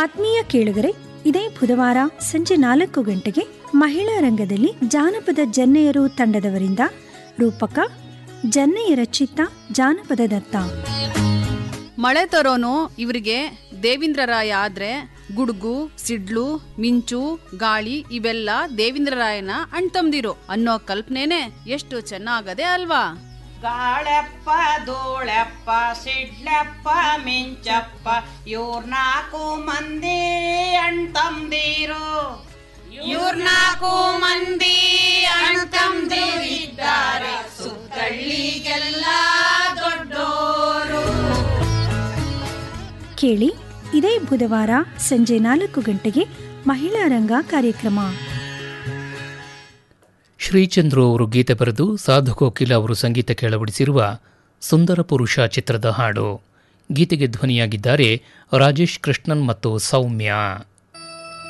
ಆತ್ಮೀಯ ಕೇಳುಗರೆ ಇದೇ ಬುಧವಾರ ಸಂಜೆ ನಾಲ್ಕು ಗಂಟೆಗೆ ಮಹಿಳಾ ರಂಗದಲ್ಲಿ ಜಾನಪದ ಜನ್ನೆಯರು ತಂಡದವರಿಂದ ರೂಪಕ ಜನ್ನೆಯರ ಚಿತ್ತ ಜಾನಪದ ದತ್ತ ಮಳೆ ತರೋನು ಇವರಿಗೆ ದೇವೇಂದ್ರರಾಯ ಆದ್ರೆ ಗುಡುಗು ಸಿಡ್ಲು ಮಿಂಚು ಗಾಳಿ ಇವೆಲ್ಲ ದೇವೇಂದ್ರರಾಯನ ಅಣ್ತಂದಿರು ಅನ್ನೋ ಕಲ್ಪನೆನೆ ಎಷ್ಟು ಚೆನ್ನಾಗದೆ ಅಲ್ವಾ ಗಾಳೆಪ್ಪ ಧೂಳೆಪ್ಪ ಸಿಡ್ಲೆಪ್ಪ ಮಿಂಚಪ್ಪ ಇವ್ರ ನಾಲ್ಕು ಮಂದಿ ಅಣ್ತಂದಿರು ಇವ್ರ ನಾಲ್ಕು ಮಂದಿ ಅಣ್ತಂದಿರು ಇದ್ದಾರೆ ಸುತ್ತಳ್ಳಿಗೆಲ್ಲ ದೊಡ್ಡೋರು ಕೇಳಿ ಇದೇ ಬುಧವಾರ ಸಂಜೆ ನಾಲ್ಕು ಗಂಟೆಗೆ ಮಹಿಳಾ ರಂಗ ಕಾರ್ಯಕ್ರಮ ಶ್ರೀಚಂದ್ರು ಅವರು ಗೀತೆ ಬರೆದು ಸಾಧು ಕೋಕಿಲ ಅವರು ಸಂಗೀತ ಕೆಳವಡಿಸಿರುವ ಸುಂದರ ಪುರುಷ ಚಿತ್ರದ ಹಾಡು ಗೀತೆಗೆ ಧ್ವನಿಯಾಗಿದ್ದಾರೆ ರಾಜೇಶ್ ಕೃಷ್ಣನ್ ಮತ್ತು ಸೌಮ್ಯ